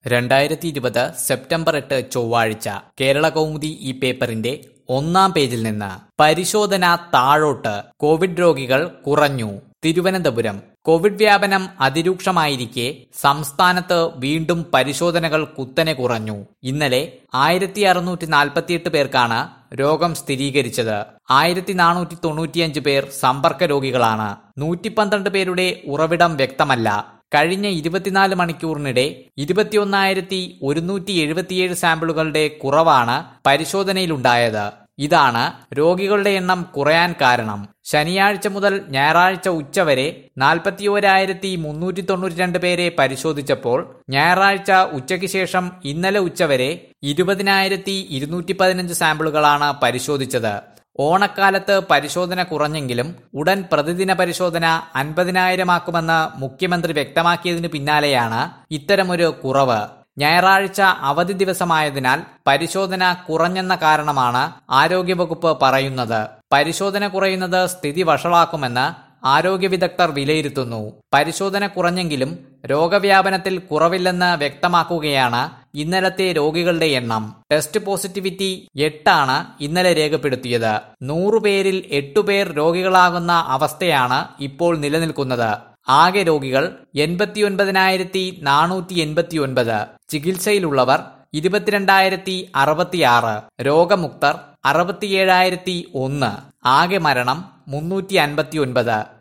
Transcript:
രണ്ടായിരത്തി ഇരുപത് സെപ്റ്റംബർ എട്ട് ചൊവ്വാഴ്ച കേരള കൗമുദി ഈ പേപ്പറിന്റെ ഒന്നാം പേജിൽ നിന്ന് പരിശോധന താഴോട്ട് കോവിഡ് രോഗികൾ കുറഞ്ഞു തിരുവനന്തപുരം കോവിഡ് വ്യാപനം അതിരൂക്ഷമായിരിക്കെ സംസ്ഥാനത്ത് വീണ്ടും പരിശോധനകൾ കുത്തനെ കുറഞ്ഞു ഇന്നലെ ആയിരത്തി അറുന്നൂറ്റി നാൽപ്പത്തിയെട്ട് പേർക്കാണ് രോഗം സ്ഥിരീകരിച്ചത് ആയിരത്തി നാനൂറ്റി തൊണ്ണൂറ്റിയഞ്ച് പേർ സമ്പർക്ക രോഗികളാണ് നൂറ്റി പന്ത്രണ്ട് പേരുടെ ഉറവിടം വ്യക്തമല്ല കഴിഞ്ഞ ഇരുപത്തിനാല് മണിക്കൂറിനിടെ ഇരുപത്തിയൊന്നായിരത്തി ഒരുന്നൂറ്റി എഴുപത്തിയേഴ് സാമ്പിളുകളുടെ കുറവാണ് പരിശോധനയിലുണ്ടായത് ഇതാണ് രോഗികളുടെ എണ്ണം കുറയാൻ കാരണം ശനിയാഴ്ച മുതൽ ഞായറാഴ്ച ഉച്ചവരെ നാൽപ്പത്തിയോരായിരത്തി മുന്നൂറ്റി തൊണ്ണൂറ്റി രണ്ട് പേരെ പരിശോധിച്ചപ്പോൾ ഞായറാഴ്ച ഉച്ചയ്ക്ക് ശേഷം ഇന്നലെ ഉച്ചവരെ ഇരുപതിനായിരത്തി ഇരുന്നൂറ്റി പതിനഞ്ച് സാമ്പിളുകളാണ് പരിശോധിച്ചത് ഓണക്കാലത്ത് പരിശോധന കുറഞ്ഞെങ്കിലും ഉടൻ പ്രതിദിന പരിശോധന അൻപതിനായിരമാക്കുമെന്ന് മുഖ്യമന്ത്രി വ്യക്തമാക്കിയതിനു പിന്നാലെയാണ് ഇത്തരമൊരു കുറവ് ഞായറാഴ്ച അവധി ദിവസമായതിനാൽ പരിശോധന കുറഞ്ഞെന്ന കാരണമാണ് ആരോഗ്യവകുപ്പ് പറയുന്നത് പരിശോധന കുറയുന്നത് സ്ഥിതി വഷളാക്കുമെന്ന് ആരോഗ്യ വിദഗ്ധർ വിലയിരുത്തുന്നു പരിശോധന കുറഞ്ഞെങ്കിലും രോഗവ്യാപനത്തിൽ കുറവില്ലെന്ന് വ്യക്തമാക്കുകയാണ് ഇന്നലത്തെ രോഗികളുടെ എണ്ണം ടെസ്റ്റ് പോസിറ്റിവിറ്റി എട്ടാണ് ഇന്നലെ രേഖപ്പെടുത്തിയത് നൂറുപേരിൽ എട്ടുപേർ രോഗികളാകുന്ന അവസ്ഥയാണ് ഇപ്പോൾ നിലനിൽക്കുന്നത് ആകെ രോഗികൾ എൺപത്തിയൊൻപതിനായിരത്തി നാനൂറ്റി എൺപത്തിയൊൻപത് ചികിത്സയിലുള്ളവർ ഇരുപത്തിരണ്ടായിരത്തി അറുപത്തിയാറ് രോഗമുക്തർ അറുപത്തിയേഴായിരത്തി ഒന്ന് ആകെ മരണം മുന്നൂറ്റി അൻപത്തിയൊൻപത്